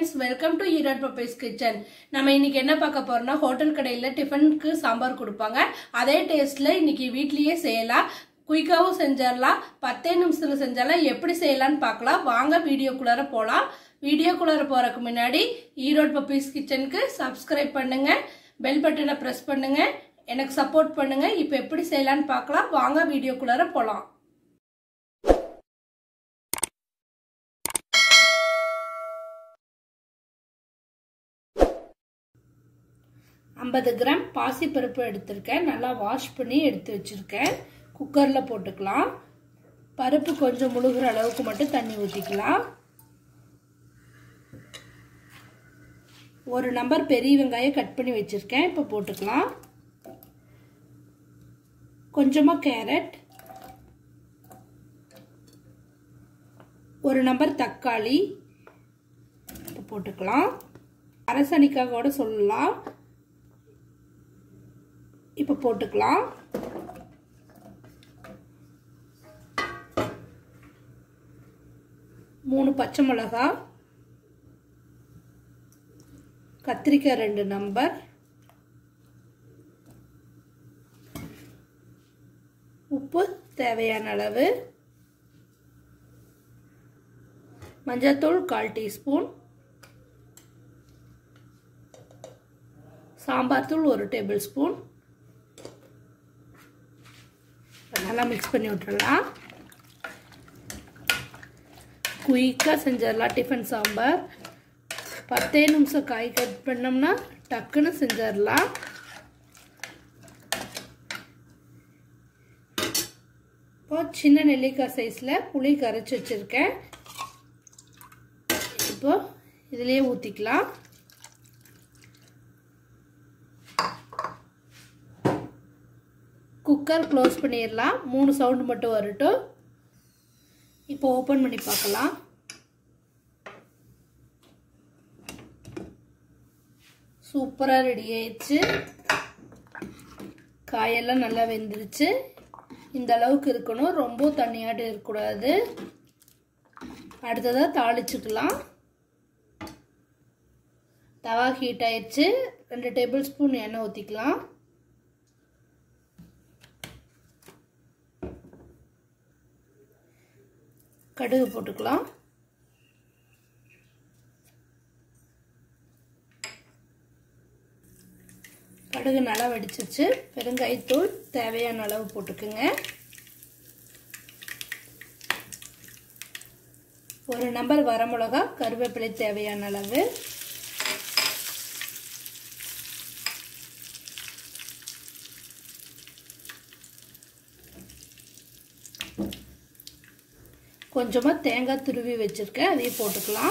friends welcome to Erode puppies kitchen நம்ம இன்னைக்கு என்ன பார்க்க போறோம்னா ஹோட்டல் கடையில் டிஃபனுக்கு சாம்பார் கொடுப்பாங்க அதே டேஸ்ட்ல இன்னைக்கு வீட்லயே செய்யலாம் குயிக்காகவும் செஞ்சிடலாம் பத்தே நிமிஷத்தில் செஞ்சாலாம் எப்படி செய்யலாம்னு பார்க்கலாம் வாங்க வீடியோக்குள்ளார போகலாம் வீடியோக்குள்ளார போறதுக்கு முன்னாடி ஈரோட் பப்பீஸ் கிச்சனுக்கு சப்ஸ்கிரைப் பண்ணுங்க பெல் பட்டனை ப்ரெஸ் பண்ணுங்க எனக்கு சப்போர்ட் பண்ணுங்க இப்போ எப்படி செய்யலாம்னு பார்க்கலாம் வாங்க வீடியோக்குள்ளார போகலாம் ஐம்பது கிராம் பாசிப்பருப்பு எடுத்திருக்கேன் நல்லா வாஷ் பண்ணி எடுத்து வச்சுருக்கேன் குக்கரில் போட்டுக்கலாம் பருப்பு கொஞ்சம் முழுகிற அளவுக்கு மட்டும் தண்ணி ஊற்றிக்கலாம் ஒரு நம்பர் பெரிய வெங்காயம் கட் பண்ணி வச்சுருக்கேன் இப்போ போட்டுக்கலாம் கொஞ்சமாக கேரட் ஒரு நம்பர் தக்காளி இப்போ போட்டுக்கலாம் அரசணிக்காக கூட சொல்லலாம் இப்போ போட்டுக்கலாம் மூணு பச்சை மிளகா கத்திரிக்காய் ரெண்டு நம்பர் உப்பு தேவையான அளவு மஞ்சத்தூள் கால் டீஸ்பூன் சாம்பார் தூள் ஒரு டேபிள் ஸ்பூன் நல்லா மிக்ஸ் பண்ணி விட்டுடலாம் குயிக்காக செஞ்சிடலாம் டிஃபன் சாம்பார் பத்தே நிமிஷம் காய் கட் பண்ணோம்னா டக்குன்னு செஞ்சிடலாம் இப்போ சின்ன நெல்லிக்காய் சைஸில் புளி கரைச்சி வச்சுருக்கேன் இப்போ இதிலே ஊற்றிக்கலாம் குக்கர் க்ளோஸ் பண்ணிடலாம் மூணு சவுண்டு மட்டும் வரட்டும் இப்போ ஓப்பன் பண்ணி பார்க்கலாம் சூப்பராக ரெடி ஆயிடுச்சு காயெல்லாம் நல்லா வெந்துருச்சு இந்த அளவுக்கு இருக்கணும் ரொம்ப தண்ணியாட்டு இருக்கக்கூடாது அடுத்ததாக தாளிச்சுக்கலாம் தவா ஹீட் ஆயிடுச்சு ரெண்டு டேபிள் ஸ்பூன் எண்ணெய் ஊற்றிக்கலாம் கடுகு போட்டுக்கலாம் கடுகு நல்லா வெடிச்சிருச்சு பெருங்காயத்தூள் தேவையான அளவு போட்டுக்குங்க ஒரு நம்பர் வரமிளகா கருவேப்பிலை தேவையான அளவு கொஞ்சமாக தேங்காய் துருவி வச்சுருக்கேன் அதையும் போட்டுக்கலாம்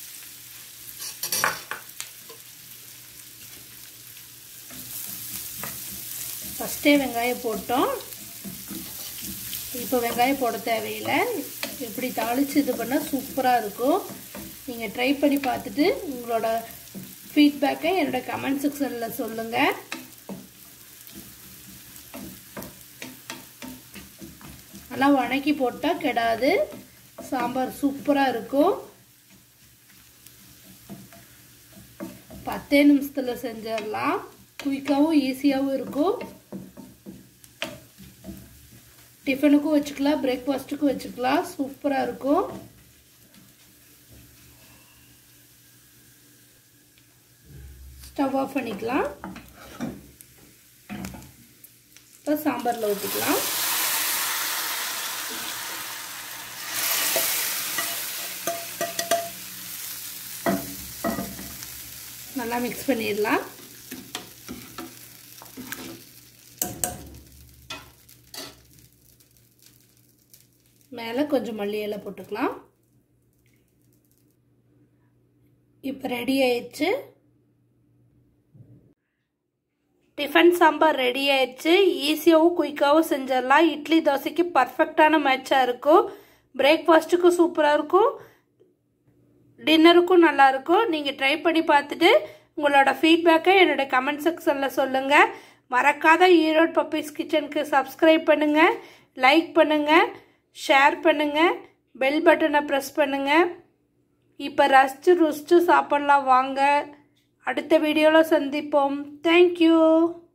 ஃபஸ்ட்டே வெங்காயம் போட்டோம் இப்போ வெங்காயம் போட தேவையில்லை இப்படி தாளித்து இது பண்ணால் சூப்பராக இருக்கும் நீங்கள் ட்ரை பண்ணி பார்த்துட்டு உங்களோட ஃபீட்பேக்கை என்னோட கமெண்ட் செக்ஷனில் சொல்லுங்கள் நல்லா வணக்கி போட்டால் கெடாது சாம்பார் சூப்பராக இருக்கும் பத்தே நிமிஷத்தில் செஞ்சிடலாம் குயிக்காகவும் ஈஸியாகவும் இருக்கும் டிஃபனுக்கும் வச்சுக்கலாம் பிரேக்ஃபாஸ்ட்டுக்கும் வச்சுக்கலாம் சூப்பராக இருக்கும் ஸ்டவ் ஆஃப் பண்ணிக்கலாம் இப்போ சாம்பாரில் ஊற்றிக்கலாம் நல்லா மிக்ஸ் பண்ணிடலாம் மேலே கொஞ்சம் மல்லி இலை போட்டுக்கலாம் இப்போ ரெடி ஆயிடுச்சு டிஃபன் சாம்பார் ரெடி ஆயிடுச்சு ஈஸியாகவும் குயிக்காகவும் செஞ்சிடலாம் இட்லி தோசைக்கு பர்ஃபெக்டான மேட்சாக இருக்கும் பிரேக்ஃபாஸ்ட்டுக்கும் சூப்பராக இருக்கும் டின்னருக்கும் நல்லாயிருக்கும் நீங்கள் ட்ரை பண்ணி பார்த்துட்டு உங்களோட ஃபீட்பேக்கை என்னோட கமெண்ட் செக்ஷனில் சொல்லுங்கள் மறக்காத ஈரோடு பப்பீஸ் கிச்சனுக்கு சப்ஸ்கிரைப் பண்ணுங்கள் லைக் பண்ணுங்கள் ஷேர் பண்ணுங்கள் பெல் பட்டனை ப்ரெஸ் பண்ணுங்கள் இப்போ ரசிச்சு ருசிச்சு சாப்பிட்லாம் வாங்க அடுத்த வீடியோவில் சந்திப்போம் தேங்க்யூ